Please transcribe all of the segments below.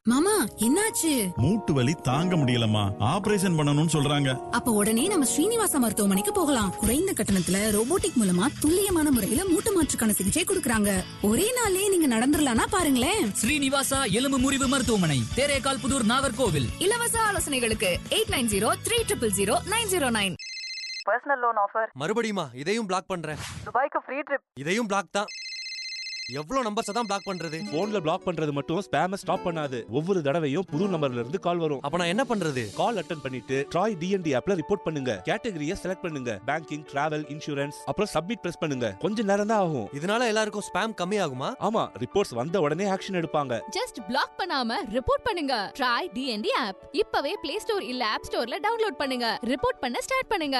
மாமா என்னாச்சு மூட்டு வலி தாங்க முடியலம்மா ஆபரேஷன் பண்ணணும்னு சொல்றாங்க அப்ப உடனே நம்ம ஸ்ரீனிவாசா மருத்துவமனைக்கு போகலாம் குறைந்த கட்டணத்துல ரோபோட்டிக் மூலமா துல்லியமான முறையில மூட்டு மாற்றுக்கான சிகிச்சை கொடுக்கறாங்க ஒரே நாள்லயே நீங்க நடந்துடலாம்னா பாருங்களேன் ஸ்ரீனிவாசா எலும்பு முறிவு மருத்துவமனை தேரேகால் புதூர் நாகர்கோவில் இலவச ஆலோசனைகளுக்கு eight nine zero three triple zero nine zero nine personal loan offer மறுபடியுமா இதையும் பிளாக் பண்றேன் துபாய்க்கு ஃப்ரீ ட்ரிப் இதையும் பிளாக் தான் எவ்வளவு நம்பர்ஸ் தான் பிளாக் பண்றது போன்ல பிளாக் பண்றது மட்டும் ஸ்பேம ஸ்டாப் பண்ணாது ஒவ்வொரு தடவையும் புது நம்பர்ல இருந்து கால் வரும் அப்ப நான் என்ன பண்றது கால் அட்டன் பண்ணிட்டு ட்ராய் டிஎன்டி ஆப்ல ரிப்போர்ட் பண்ணுங்க கேட்டகரியை செலக்ட் பண்ணுங்க பேங்கிங் டிராவல் இன்சூரன்ஸ் அப்புறம் சப்மிட் பிரஸ் பண்ணுங்க கொஞ்ச நேரம் தான் ஆகும் இதனால எல்லாருக்கும் ஸ்பேம் கம்மி ஆகுமா ஆமா ரிப்போர்ட்ஸ் வந்த உடனே ஆக்ஷன் எடுப்பாங்க ஜஸ்ட் பிளாக் பண்ணாம ரிப்போர்ட் பண்ணுங்க ட்ரை டிஎன்டி ஆப் இப்பவே பிளே ஸ்டோர் இல்ல ஆப் ஸ்டோர்ல டவுன்லோட் பண்ணுங்க ரிப்போர்ட் பண்ண ஸ்டார்ட் பண்ணுங்க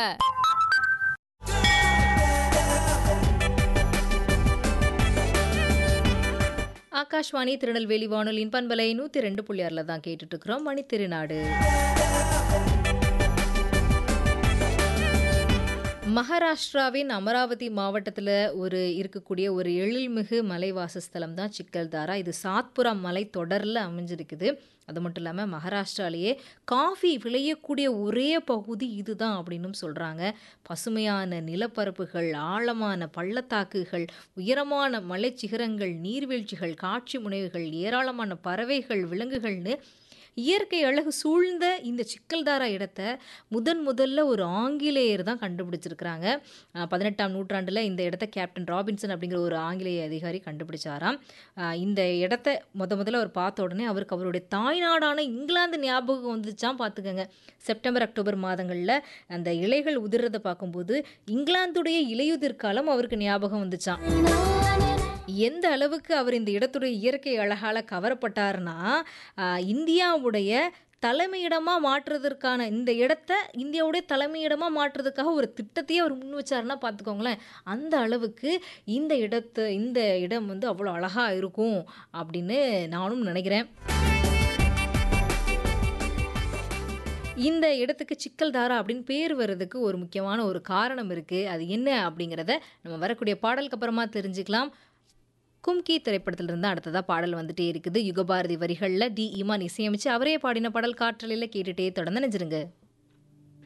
ஆகாஷ்வாணி திருநெல்வேலி வானொலியின் பண்பலை நூற்றி ரெண்டு புள்ளி ஆறில் தான் கேட்டுட்டு இருக்கிறோம் மணி திருநாடு மகாராஷ்டிராவின் அமராவதி மாவட்டத்தில் ஒரு இருக்கக்கூடிய ஒரு எழில்மிகு மலை வாசஸ்தலம் தான் சிக்கல்தாரா இது சாத்புரா மலை தொடரில் அமைஞ்சிருக்குது அது மட்டும் இல்லாமல் மகாராஷ்டிராலேயே காஃபி விளையக்கூடிய ஒரே பகுதி இதுதான் அப்படின்னும் சொல்கிறாங்க பசுமையான நிலப்பரப்புகள் ஆழமான பள்ளத்தாக்குகள் உயரமான மலைச்சிகரங்கள் நீர்வீழ்ச்சிகள் காட்சி முனைவுகள் ஏராளமான பறவைகள் விலங்குகள்னு இயற்கை அழகு சூழ்ந்த இந்த சிக்கல்தாரா இடத்த முதன் முதல்ல ஒரு ஆங்கிலேயர் தான் கண்டுபிடிச்சிருக்கிறாங்க அஹ் பதினெட்டாம் நூற்றாண்டில் இந்த இடத்த கேப்டன் ராபின்சன் அப்படிங்கிற ஒரு ஆங்கிலேய அதிகாரி கண்டுபிடிச்சாராம் அஹ் இந்த இடத்த முத முதல்ல அவர் பார்த்த உடனே அவருக்கு அவருடைய தாய்நாடான இங்கிலாந்து ஞாபகம் வந்துச்சாம் பார்த்துக்கோங்க செப்டம்பர் அக்டோபர் மாதங்களில் அந்த இலைகள் உதிர்றதை பார்க்கும்போது இங்கிலாந்துடைய இலையுதிர் காலம் அவருக்கு ஞாபகம் வந்துச்சாம் எந்த அளவுக்கு அவர் இந்த இடத்துடைய இயற்கை அழகால கவரப்பட்டார்னா ஆஹ், இந்தியாவுடைய தலைமையிடமாக மாற்றுறதற்கான இந்த இடத்த இந்தியாவுடைய தலைமையிடமாக மாற்றுறதுக்காக ஒரு திட்டத்தையே அவர் முன் வச்சாருன்னா பார்த்துக்கோங்களேன் அந்த அளவுக்கு இந்த இடத்து இந்த இடம் வந்து அவ்வளோ அழகாக இருக்கும் அப்படின்னு நானும் நினைக்கிறேன் இந்த இடத்துக்கு சிக்கல்தாரா அப்படின்னு பேர் வர்றதுக்கு ஒரு முக்கியமான ஒரு காரணம் இருக்குது அது என்ன அப்படிங்கிறத நம்ம வரக்கூடிய பாடலுக்கு அப்புறமா தெரிஞ்சுக்கலாம் கும்கி திரைப்படத்திலிருந்து அடுத்ததாக பாடல் வந்துட்டே இருக்குது யுகபாரதி வரிகளில் டி ஈமான் இசையமைச்சு அவரே பாடின பாடல் காற்றலையில் கேட்டுட்டே தொடர்ந்து நினைச்சிருங்க